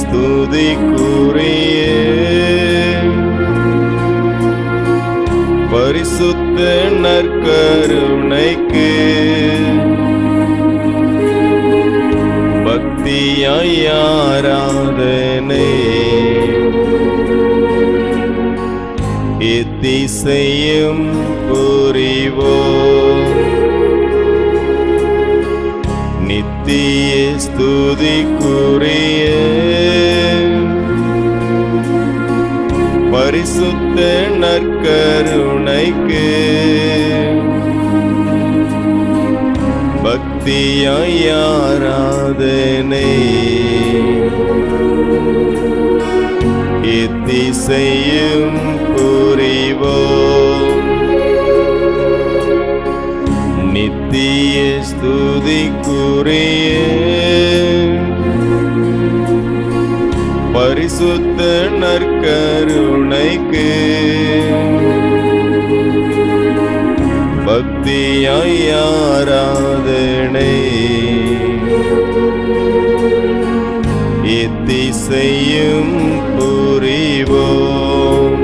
ஸ்துதிக்குரிய பரிசுத்த நற்கருணைக்கு பக்தியாய் ஆராதனை எத்திசையும் புரிவோம் நித்திய ஸ்துதிக்குரிய பரிசுத்த நற்கருணைக்கு பக்தியாய் ஆராதனை எத்திசையும் புரிவோம் நித்திய ஸ்துதிக்குரிய பரிசுத்த நற்கருணைக்கு பக்தியாய் ஆராதனை எத்திசையும் புரிவோம்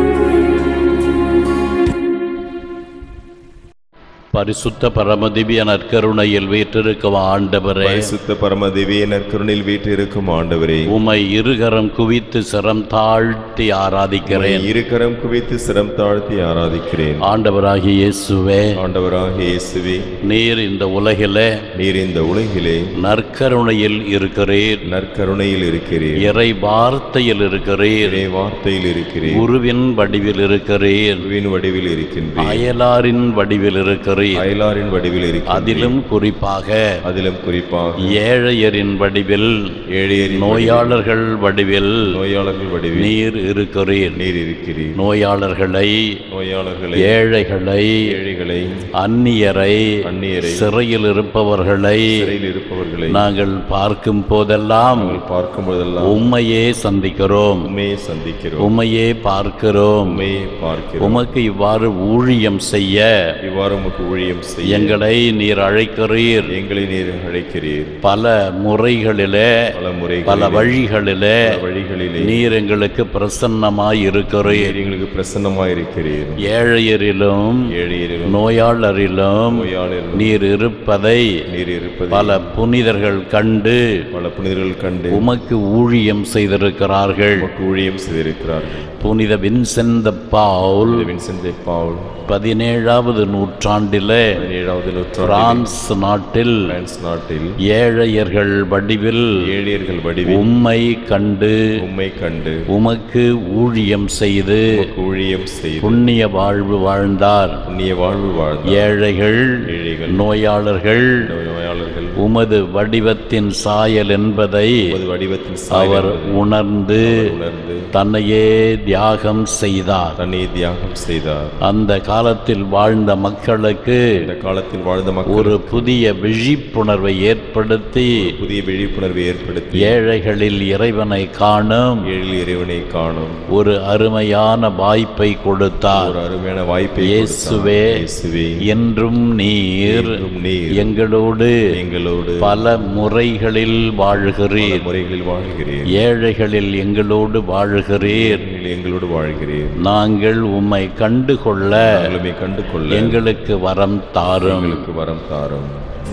பரிசுத்த பரமதிவிய நற்கருணையில் வீற்றிருக்கும் ஆண்டவரே பரிசுத்த பரம திவ்யனர் கருணில் வீற்றிருக்கும் ஆண்டவரே உமை இருகரம் குவித்து சிரம் தாழ்த்தி ஆராதிக்கிறேன் இருக்கரம் குவித்து சிரம் தாழ்த்தி ஆராதிக்கிறேன் ஆண்டவராகிய இயேசுவே ஆண்டவராகிய இயேசுவே நீர் இந்த உலகிலே நீர் இந்த உலகிலே நற்கருணையில் இருக்கிறீர் நற்கருணையில் இருக்கிறீர் இறை வார்த்தையில் இருக்கிறீர் இறை வார்த்தையில் இருக்கிறீர் குருவின் வடிவில் இருக்கிறீர் குருவின் வடிவில் இருக்கின்றீர் அயலாரின் வடிவில் இருக்கிறீர் அயலாரின் வடிவில் இருக்கிறீர் அதிலும் குறிப்பாக அதிலும் குறிப்பாக ஏழையரின் வடிவில் ஏழையரின் நோயாளர்கள் வடிவில் நோயாளர்கள் வடிவில் நீர் இருக்கிறீர் நீர் இருக்கிறீர் நோயாளர்களை நோயாளர்களை ஏழைகளை ஏழைகளை அந்நியரை அந்நியரை சிறையில் இருப்பவர்களை சிறையில் இருப்பவர்களை நாங்கள் பார்க்கும் போதெல்லாம் நாங்கள் பார்க்கும் பொழுதெல்லாம் உம்மையே சந்திக்கிறோம் உண்மையை சந்திக்கிறோம் உம்மையே பார்க்கிறோம் உண்மையை பார்க்கிறோம் உமக்கு இவ்வாறு ஊழியம் செய்ய இவ்வாறு உமக்கு ஊழியம் செய்ய எங்களை நீர் அழைக்கிறீர் எங்களை நீர் அழைக்கிறீர் பல முறைகளிலே பல முறை பல வழிகளிலே வழிகளிலே நீர் எங்களுக்கு பிரசன்னமாய் இருக்கிறீர் நீர் எங்களுக்கு பிரசன்னமாய் இருக்கிறீர் ஏழையரிலும் ஏழையரிலும் நோயாளரிலும் நோயாளரிலும் நீர் இருப்பதை நீர் இருப்பதை பல புனிதர்கள் கண்டு பல புனிதர்கள் கண்டு உமக்கு ஊழியம் செய்திருக்கிறார்கள் உமக்கு ஊழியம் செய்திருக்கிறார்கள் புனித வின்செந்த பாவுல் இது வின்சென்ட் பவுல் பதினேழாவது நூற்றாண்டிலே பதினேழாவது நூற்றாண்டு பிரான்ஸ் நாட்டில் பிரான்ஸ் நாட்டில் ஏழையர்கள் வடிவில் ஏழியர்கள் வடிவில் உம்மை கண்டு உம்மை கண்டு உமக்கு ஊழியம் செய்து உமக்கு ஊழியம் செய்து புண்ணிய வாழ்வு வாழ்ந்தார் புண்ணிய வாழ்வு வாழ்ந்த ஏழைகள் ஏழைகள் நோயாளர்கள் நோயாளர்கள் உமது வடிவத்தின் சாயல் என்பதை உமது வடிவத்தின் அவர் சாயல் உணர்ந்து உணர்ந்து தன்னையே தியாகம் செய்தார் தன்னை தியாகம் செய்தார் அந்த காலத்தில் வாழ்ந்த மக்களுக்கு இந்த காலத்தில் வாழ்ந்த மக்கள் ஒரு புதிய விழிப்புணர்வை ஏற்படுத்தி புதிய விழிப்புணர்வை ஏற்படுத்தி ஏழைகளில் இறைவனை காணும் ஏழில் இறைவனை காணும் ஒரு அருமையான வாய்ப்பை கொடுத்தார் ஒரு அருமையான வாய்ப்பை இயேசுவே கொடுத்தார். இயேசுவே என்றும் நீர் என்றும் நீர் எங்களோடு எங்களோடு பல முறைகளில் பல வாழ்கிறீர் முறைகளில் வாழ்கிறீர் ஏழைகளில் எங்களோடு வாழ்கிறீர் நீங்கள் எங்களோடு வாழ்கிறீர் நாங்கள் உம்மை கண்டுகொள்ள நாங்களுமே கண்டு கொள்ள எங்களுக்கு வரம் தாரும் எங்களுக்கு வரம் தாரும்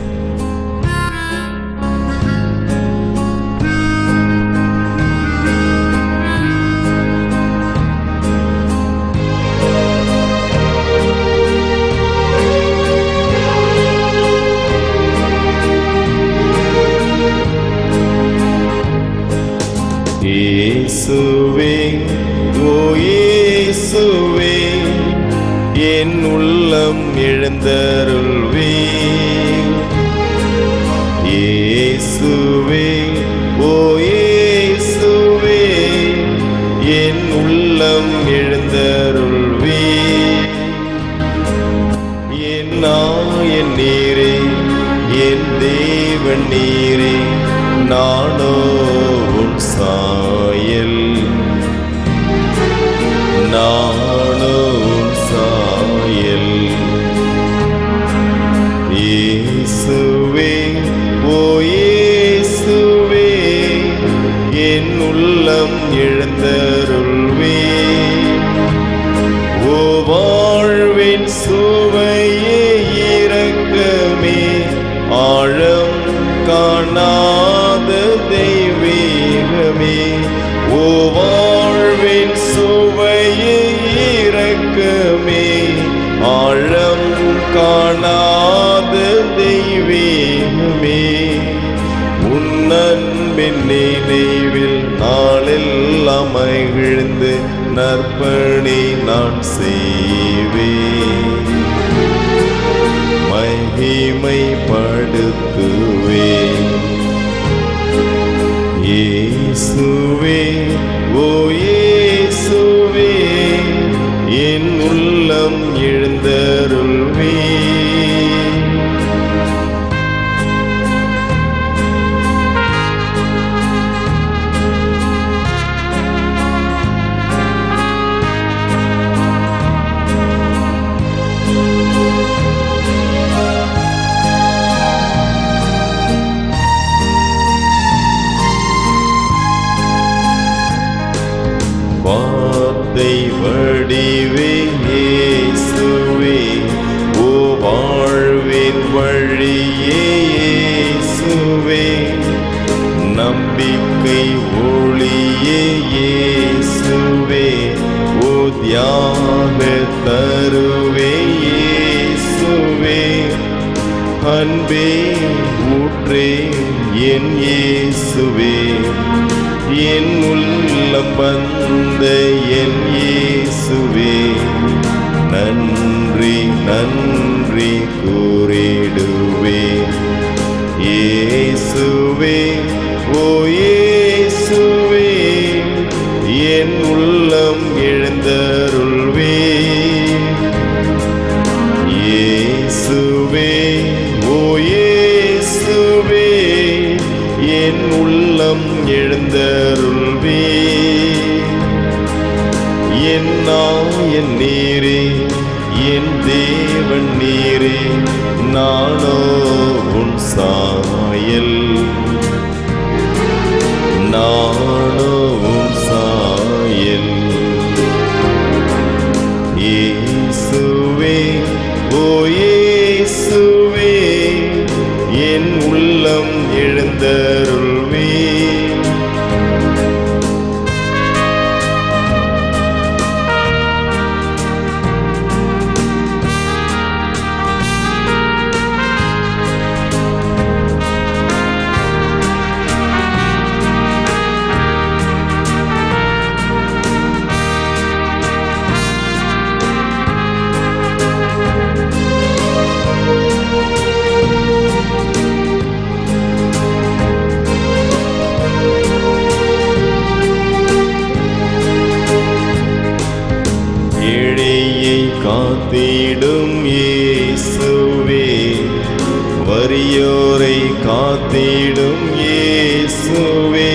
இயேசுவே ஓ இயேசுவே என் உள்ளம் எழுந்தருள்வே இயேசுவே ஓ இயேசுவே என் உள்ளம் எழுந்தருள்வே என் நாயன் நீரே என் தேவன் நீரே நானோ உன் சாயல் நானோ உன் சாயல் இயேசுவே ஓ இயேசுவே என் காணாத தெய்வீகமே உன்னன்பின் நினைவில் நாளெல்லாம் மகிழ்ந்து நற்பணி நான் செய்வேன் மகிமைப்படுத்துவேன் இயேசுவே ஓ இயேசுவே என் உள்ளம் எழுந்தருள்வே வார்த்தை வடிவே இயேசுவே ஓ வாழ்வின் வழியே இயேசுவே நம்பிக்கை ஒளியே இயேசுவே ஓ தியாக தருவே இயேசுவே அன்பே ஊற்றே என் இயேசுவே என் உள்ளம் வந்த என் இயேசுவே நன்றி நன்றி கூறிடுவே இயேசுவே ஓ இயேசுவே என் உள்ளம் எழுந்தருள்வே இயேசுவே ஓ இயேசுவே என் உள்ளம் எழுந்தருள்வே என் நாயன் நீரே என் தேவன் நீரே நானோ உன் சாயல் நானோ உன் சாயல் இயேசுவே ஓ இயேசுவே என் உள்ளம் எழுந்தருள்வே ஏழையை காத்திடும் இயேசுவே வறியோரை காத்திடும் இயேசுவே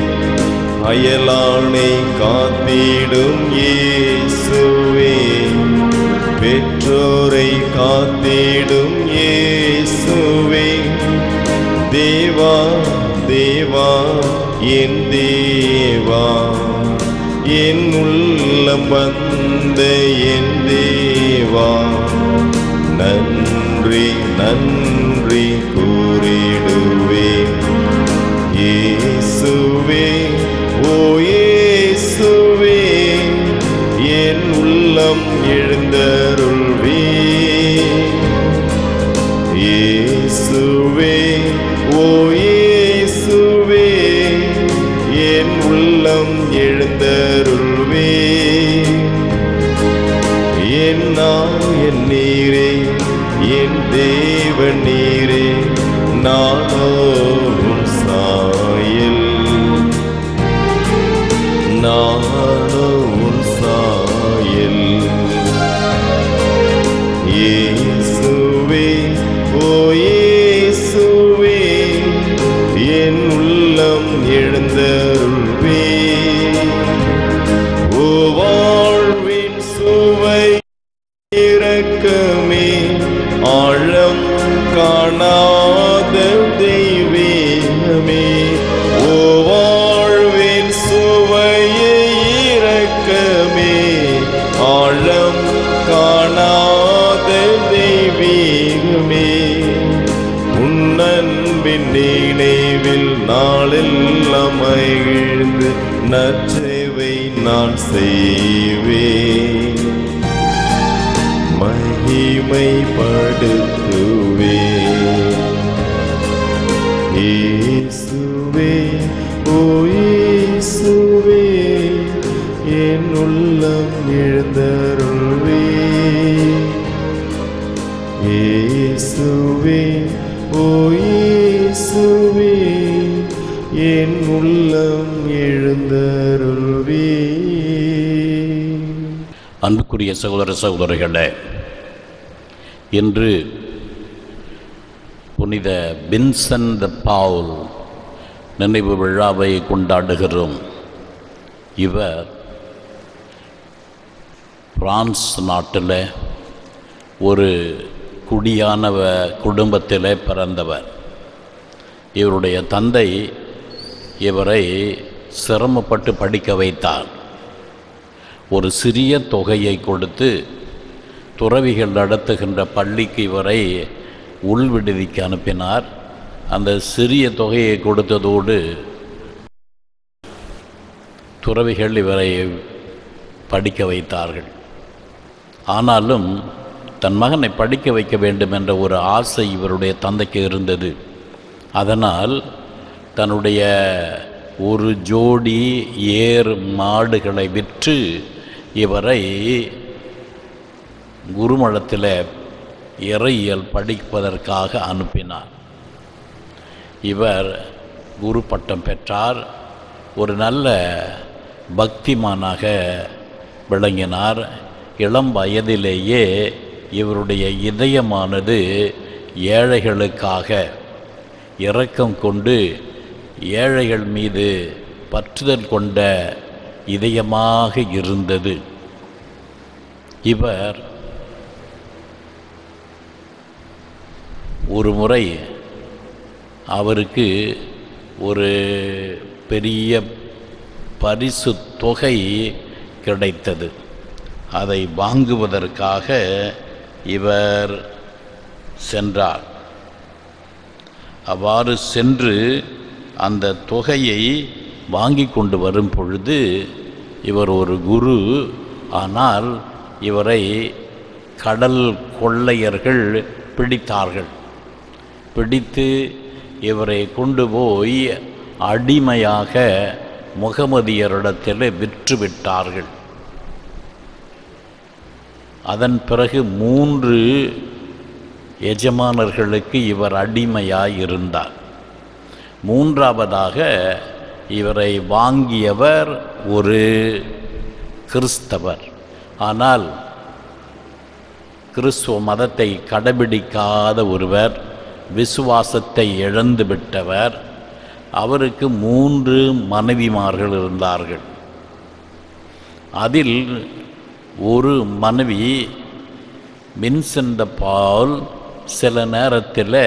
அயலானை காத்திடும் இயேசுவே பெற்றோரை காத்திடும் இயேசுவே தேவா தேவா என் தேவா என் உள்ளம் வந்த என் தேவா நன்றி நன்றி கூறிடுவே இயேசுவே ஓ இயேசுவே என் உள்ளம் எழுந்தருள்வே இயேசுவே ஓ இயேசுவே என் உள்ளம் எழுந்தருள்வே என் நாயன் நீரே என் தேவன் நீரே நானோ உன் சாயல் நானோ உன் சாயல் இயேசுவே ஓ இயேசுவே என் உள்ளம் எழுந்தருள்வே ஓ வாழ்வின் சுவை இரக்கமே ஆழம் காணாத தெய்வீகமே ஓ வாழ்வின் சுவையே இரக்கமே ஆழம் காணாத தெய்வீகமே உன்னன்பின் நினைவில் நாளெல்லாம் மகிழ்ந்து நற்சேவை நான் செய்வேன் மகிமைப்படுத்துவே இயேசுவே ஓ இயேசுவே என் உள்ளம் எழுந்தருள்வே இயேசுவே ஓ இயேசுவே என் உள்ளம் எழுந்தருள்வே அன்புக்குரிய சகோதர சகோதரிகளே இன்று புனித வின்சன் த பாவுல் நினைவு விழாவை கொண்டாடுகிறோம் இவர் பிரான்ஸ் நாட்டில் ஒரு குடியானவ குடும்பத்தில் பிறந்தவர் இவருடைய தந்தை இவரை சிரமப்பட்டு படிக்க வைத்தார் ஒரு சிறிய தொகையை கொடுத்து துறவிகள் நடத்துகின்ற பள்ளிக்கு இவரை உள்விடுதிக்கு அனுப்பினார் அந்த சிறிய தொகையை கொடுத்ததோடு துறவிகள் இவரை படிக்க வைத்தார்கள் ஆனாலும் தன் மகனை படிக்க வைக்க வேண்டும் என்ற ஒரு ஆசை இவருடைய தந்தைக்கு இருந்தது அதனால் தன்னுடைய ஒரு ஜோடி ஏர் மாடுகளை விற்று இவரை குருமடத்தில் இறையியல் படிப்பதற்காக அனுப்பினார் இவர் குரு பட்டம் பெற்றார் ஒரு நல்ல பக்திமானாக விளங்கினார் இளம் வயதிலேயே இவருடைய இதயமானது ஏழைகளுக்காக இரக்கம் கொண்டு ஏழைகள் மீது பற்றுதல் கொண்ட இதயமாக இருந்தது இவர் ஒரு முறை அவருக்கு ஒரு பெரிய பரிசு தொகை கிடைத்தது அதை வாங்குவதற்காக இவர் சென்றார் அவ்வாறு சென்று அந்த தொகையை வாங்கி கொண்டு வரும் பொழுது இவர் ஒரு குரு ஆனால் இவரை கடல் கொள்ளையர்கள் பிடித்தார்கள் பிடித்து இவரை கொண்டு போய் அடிமையாக முகமதியரிடத்தில் விற்றுவிட்டார்கள் அதன் பிறகு மூன்று எஜமானர்களுக்கு இவர் அடிமையாய் இருந்தார் மூன்றாவதாக இவரை வாங்கியவர் ஒரு கிறிஸ்தவர் ஆனால் கிறிஸ்துவ மதத்தை கடைபிடிக்காத ஒருவர் விசுவாசத்தை இழந்து விட்டவர் அவருக்கு மூன்று மனைவிமார்கள் இருந்தார்கள் அதில் ஒரு மனைவி வின்சென்ட் பால் சில நேரத்தில்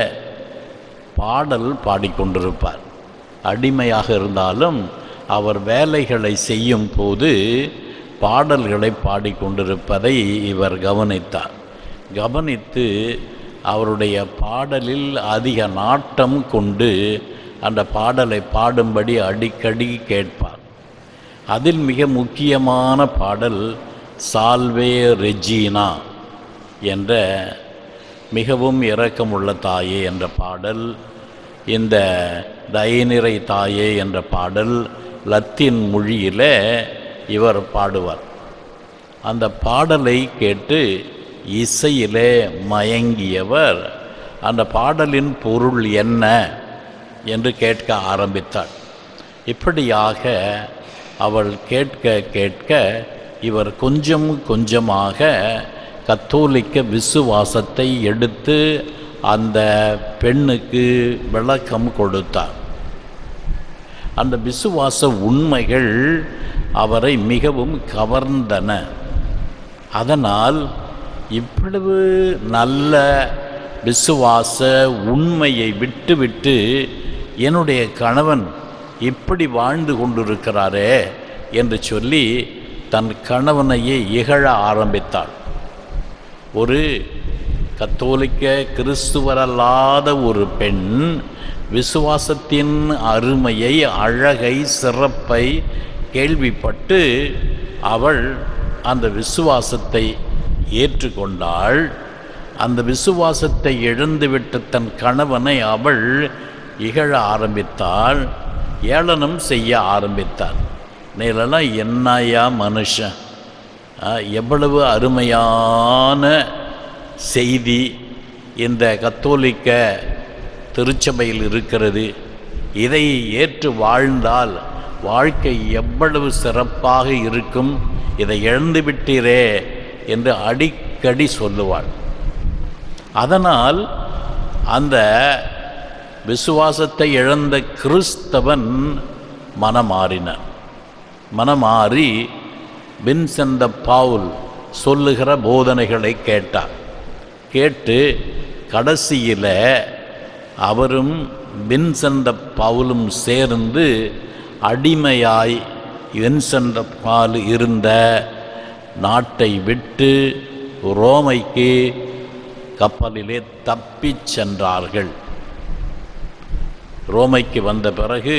பாடல் பாடிக்கொண்டிருப்பார் அடிமையாக இருந்தாலும் அவர் வேலைகளை செய்யும் போது பாடல்களை பாடிக்கொண்டிருப்பதை இவர் கவனித்தார் கவனித்து அவருடைய பாடலில் அதிக நாட்டம் கொண்டு அந்த பாடலை பாடும்படி அடிக்கடி கேட்பார் அதில் மிக முக்கியமான பாடல் சால்வே ரெஜீனா என்ற மிகவும் இரக்கமுள்ள தாயே என்ற பாடல் இந்த தயநிறை தாயே என்ற பாடல் லத்தீன் மொழியில் இவர் பாடுவார் அந்த பாடலை கேட்டு இசையிலே மயங்கியவர் அந்த பாடலின் பொருள் என்ன என்று கேட்க ஆரம்பித்தாள் இப்படியாக அவள் கேட்க கேட்க இவர் கொஞ்சம் கொஞ்சமாக கத்தோலிக்க விசுவாசத்தை எடுத்து அந்த பெண்ணுக்கு விளக்கம் கொடுத்தார் அந்த விசுவாச உண்மைகள் அவரை மிகவும் கவர்ந்தன அதனால் இவ்வளவு நல்ல விசுவாச உண்மையை விட்டுவிட்டு என்னுடைய கணவன் இப்படி வாழ்ந்து கொண்டிருக்கிறாரே என்று சொல்லி தன் கணவனையே இகழ ஆரம்பித்தாள் ஒரு கத்தோலிக்க கிறிஸ்துவரல்லாத ஒரு பெண் விசுவாசத்தின் அருமையை அழகை சிறப்பை கேள்விப்பட்டு அவள் அந்த விசுவாசத்தை ஏற்றுக்கொண்டாள் அந்த விசுவாசத்தை இழந்துவிட்ட தன் கணவனை அவள் இகழ ஆரம்பித்தாள் ஏளனம் செய்ய ஆரம்பித்தாள் நீலெல்லாம் என்னையா மனுஷன் ஆ, எவ்வளவு அருமையான செய்தி இந்த கத்தோலிக்க திருச்சபையில் இருக்கிறது இதை ஏற்று வாழ்ந்தால் வாழ்க்கை எவ்வளவு சிறப்பாக இருக்கும் இதை இழந்து விட்டீரே என்று அடிக்கடி சொல்லுவாள் அதனால் அந்த விசுவாசத்தை இழந்த கிறிஸ்தவன் மனமாறினான் மனமாறி வின்செந்த பவுல் சொல்லுகிற போதனைகளை கேட்டார் கேட்டு கடைசியில் அவரும் வின்செந்த பவுலும் சேர்ந்து அடிமையாய் வின்செந்த பால் இருந்த நாட்டை விட்டு ரோமைக்கு கப்பலிலே தப்பிச் சென்றார்கள் ரோமைக்கு வந்த பிறகு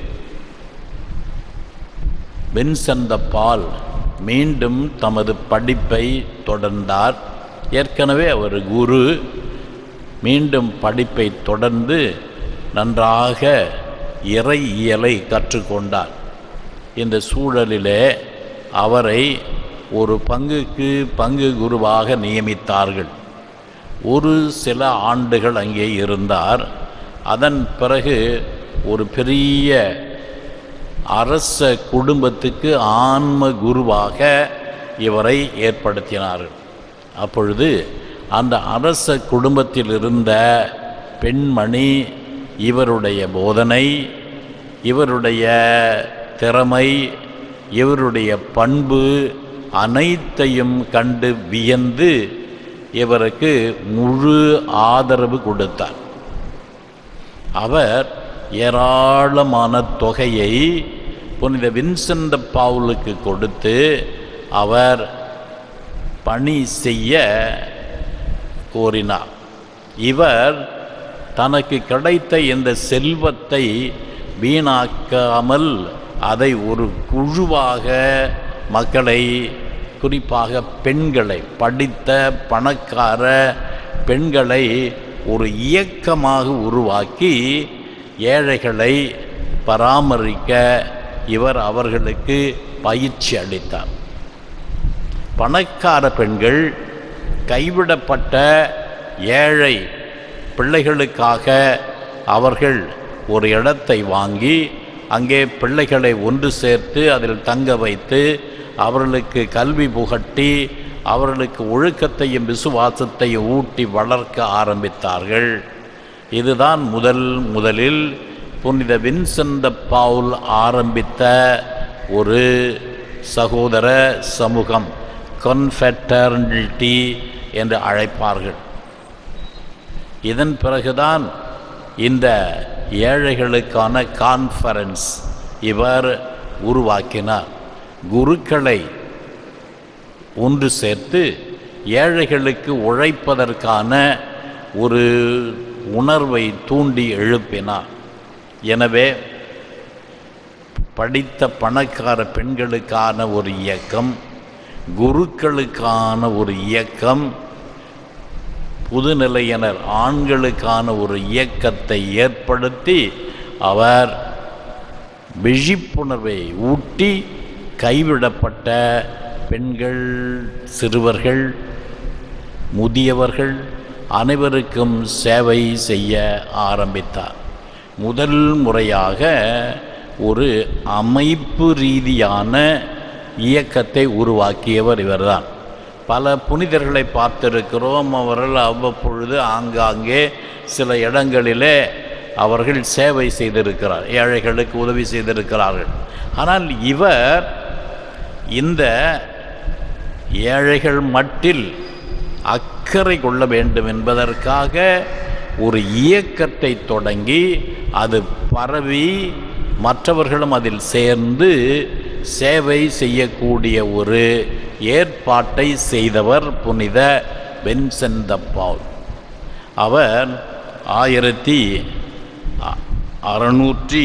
வின்செந்த பால் மீண்டும் தமது படிப்பை தொடர்ந்தார் ஏற்கனவே அவர் குரு மீண்டும் படிப்பை தொடர்ந்து நன்றாக இறை இயலை கற்றுக்கொண்டார் இந்த சூழலிலே அவரை ஒரு பங்குக்கு பங்கு குருவாக நியமித்தார்கள் ஒரு சில ஆண்டுகள் அங்கே இருந்தார் அதன் பிறகு ஒரு பெரிய அரச குடும்பத்துக்கு ஆன்ம குருவாக இவரை ஏற்படுத்தினார்கள் அப்பொழுது அந்த அரச குடும்பத்தில் இருந்த பெண்மணி இவருடைய போதனை இவருடைய திறமை இவருடைய பண்பு அனைத்தையும் கண்டு வியந்து இவருக்கு முழு ஆதரவு கொடுத்தார் அவர் ஏராளமான தொகையை புனித வின்சென்ட் பவுலுக்கு கொடுத்து அவர் பணி செய்ய கோரினார் இவர் தனக்கு கிடைத்த இந்த செல்வத்தை வீணாக்காமல் அதை ஒரு குழுவாக மக்களை குறிப்பாக பெண்களை படித்த பணக்கார பெண்களை ஒரு இயக்கமாக உருவாக்கி ஏழைகளை பராமரிக்க இவர் அவர்களுக்கு பயிற்சி அளித்தார் பணக்கார பெண்கள் கைவிடப்பட்ட ஏழை பிள்ளைகளுக்காக அவர்கள் ஒரு இடத்தை வாங்கி அங்கே பிள்ளைகளை ஒன்று சேர்த்து அதில் தங்க வைத்து அவர்களுக்கு கல்வி புகட்டி அவர்களுக்கு ஒழுக்கத்தையும் விசுவாசத்தையும் ஊட்டி வளர்க்க ஆரம்பித்தார்கள் இதுதான் முதல் முதலில் புனித வின்சென்ட் பவுல் ஆரம்பித்த ஒரு சகோதர சமூகம் கன்ஃபெட்டர்னிட்டி என்று அழைப்பார்கள் இதன் பிறகுதான் இந்த ஏழைகளுக்கான கான்ஃபரன்ஸ் இவர் உருவாக்கினார் குருக்களை ஒன்று சேர்த்து ஏழைகளுக்கு உழைப்பதற்கான ஒரு உணர்வை தூண்டி எழுப்பினார் எனவே படித்த பணக்கார பெண்களுக்கான ஒரு இயக்கம் குருக்களுக்கான ஒரு இயக்கம் புதுநிலையினர் ஆண்களுக்கான ஒரு இயக்கத்தை ஏற்படுத்தி அவர் விழிப்புணர்வை ஊட்டி கைவிடப்பட்ட பெண்கள் சிறுவர்கள் முதியவர்கள் அனைவருக்கும் சேவை செய்ய ஆரம்பித்தார் முதல் முறையாக ஒரு அமைப்பு ரீதியான இயக்கத்தை உருவாக்கியவர் இவர்தான் பல புனிதர்களை பார்த்திருக்கிறோம் அவர்கள் அவ்வப்பொழுது ஆங்காங்கே சில இடங்களிலே அவர்கள் சேவை செய்திருக்கிறார் ஏழைகளுக்கு உதவி செய்திருக்கிறார்கள் ஆனால் இவர் இந்த ஏழைகள் மட்டில் அக்கறை கொள்ள வேண்டும் என்பதற்காக ஒரு இயக்கத்தை தொடங்கி அது பரவி மற்றவர்களும் அதில் சேர்ந்து சேவை செய்யக்கூடிய ஒரு ஏற்பாட்டை செய்தவர் புனித வென்சென்ட் பவுல் அவர் ஆயிரத்தி அ- அறுநூற்றி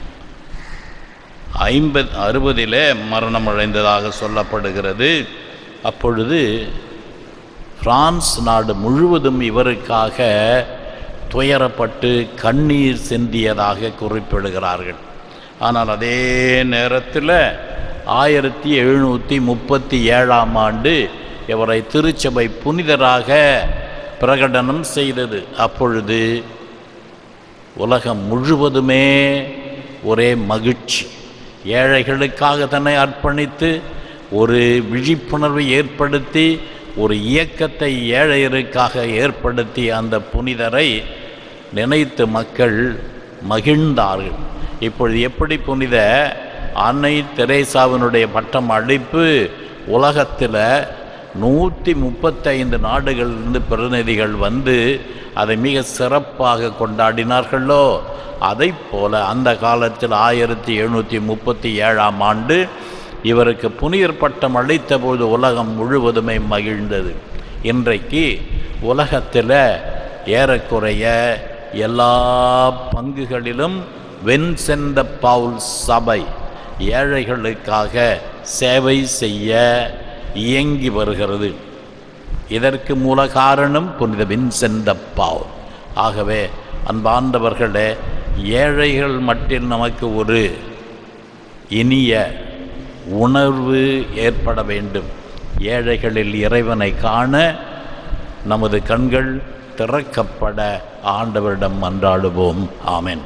ஐம்பது அறுபதிலே மரணம் அடைந்ததாக சொல்லப்படுகிறது அப்பொழுது பிரான்ஸ் நாடு முழுவதும் இவருக்காக துயரப்பட்டு கண்ணீர் சிந்தியதாக குறிப்பிடுகிறார்கள் ஆனால் அதே நேரத்தில் ஆயிரத்தி எழுநூற்றி முப்பத்தி ஏழாம் ஆண்டு இவரை திருச்சபை புனிதராக பிரகடனம் செய்தது அப்பொழுது உலகம் முழுவதுமே ஒரே மகிழ்ச்சி ஏழைகளுக்காக தன்னை அர்ப்பணித்து ஒரு விழிப்புணர்வை ஏற்படுத்தி ஒரு இயக்கத்தை ஏழையருக்காக ஏற்படுத்தி அந்த புனிதரை நினைத்து மக்கள் மகிழ்ந்தார்கள் இப்பொழுது எப்படி புனித அன்னை தெரேசாவினுடைய பட்டம் அளிப்பு உலகத்தில் நூற்றி முப்பத்தைந்து நாடுகளிலிருந்து பிரதிநிதிகள் வந்து அதை மிக சிறப்பாக கொண்டாடினார்களோ அதை போல அந்த காலத்தில் ஆயிரத்தி எழுநூற்றி முப்பத்தி ஏழாம் ஆண்டு இவருக்கு புனிதர் பட்டம் அளித்தபோது உலகம் முழுவதுமே மகிழ்ந்தது இன்றைக்கு உலகத்தில் ஏறக்குறைய எல்லா பங்குகளிலும் வெண்செந்த பவுல் சபை ஏழைகளுக்காக சேவை செய்ய இயங்கி வருகிறது இதற்கு மூல காரணம் புனித வின்சென்ட் பவுல் ஆகவே அன்பாண்டவர்களே ஏழைகள் மட்டில் நமக்கு ஒரு இனிய உணர்வு ஏற்பட வேண்டும் ஏழைகளில் இறைவனை காண நமது கண்கள் திறக்கப்பட ஆண்டவரிடம் மன்றாடுவோம் ஆமென்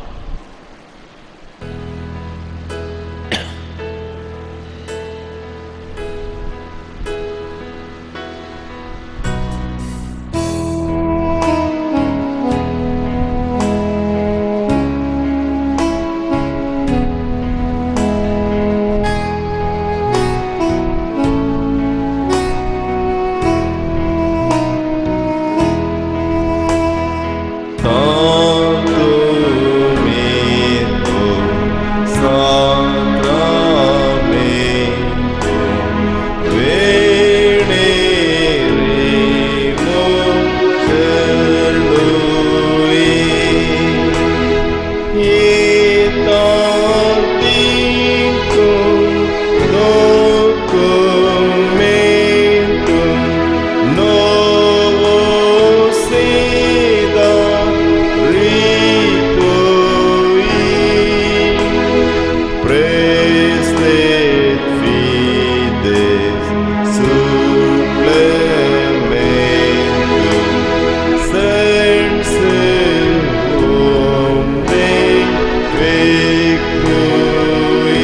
Prestet fides supplementum sense omne pecui.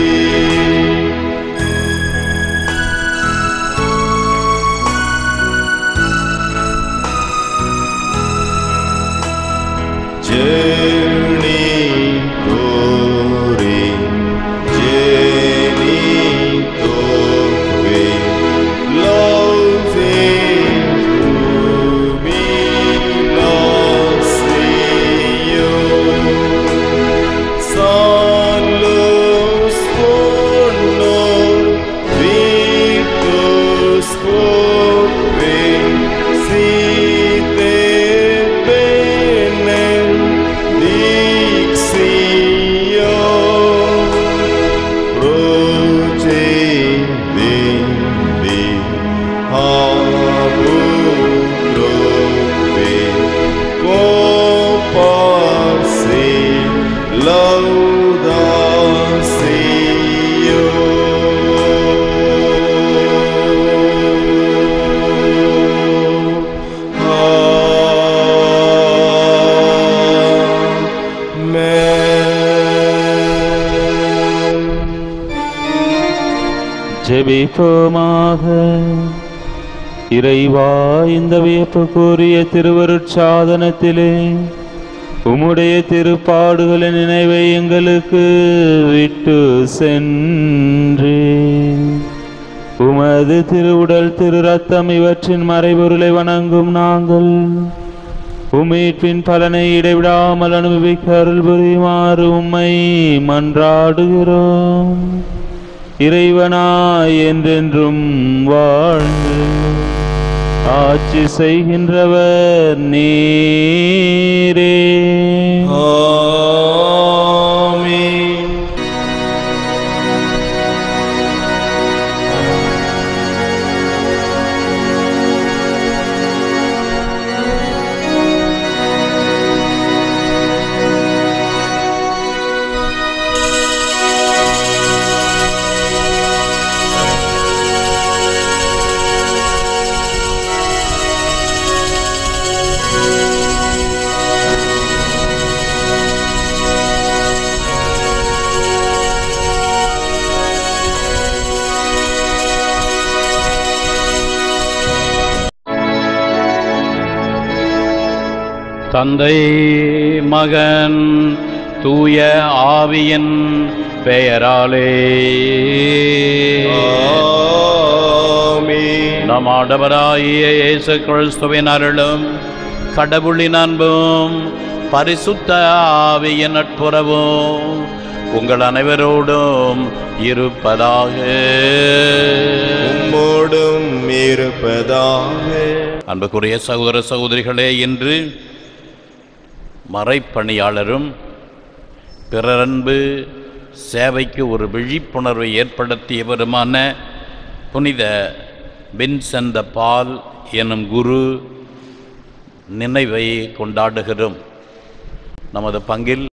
Genitori, genitori, laudes jubilatio. Salus honor victus quoque site benedictio procedindi abutrovi comparsi laudatio Amen. ஜெபிப்போமாக இறைவா இந்த வியப்புக்குரிய திருவருட்சாதனத்திலே உம்முடைய திருப்பாடுகளின் நினைவை எங்களுக்கு விட்டு சென்று உமது திருவுடல் திரு ரத்தம் இவற்றின் மறைபொருளை வணங்கும் நாங்கள் உமீட்பின் பலனை இடைவிடாமல் அனுபவிக்க அருள் புரியுமாறு உம்மை மன்றாடுகிறோம் இறைவனாய் என்றென்றும் வாழ்ந்து ஆட்சி செய்கின்றவர் நீரே Amen. தந்தை மகன் தூய ஆவியின் பெயராலே ஆமென். நம் ஆண்டவராகிய இயேசு கிறிஸ்துவின் அருளும் கடவுளின் அன்பும் பரிசுத்த ஆவியின் நட்புறவும் உங்கள் அனைவரோடும் இருப்பதாக உம்மோடும் இருப்பதாக அன்புக்குரிய சகோதர சகோதரிகளே இன்று மறைப்பணியாளரும் பிறரன்பு சேவைக்கு ஒரு விழிப்புணர்வை ஏற்படுத்தியவருமான புனித வின்செந்த பால் எனும் குரு நினைவை கொண்டாடுகிறோம் நமது பங்கில்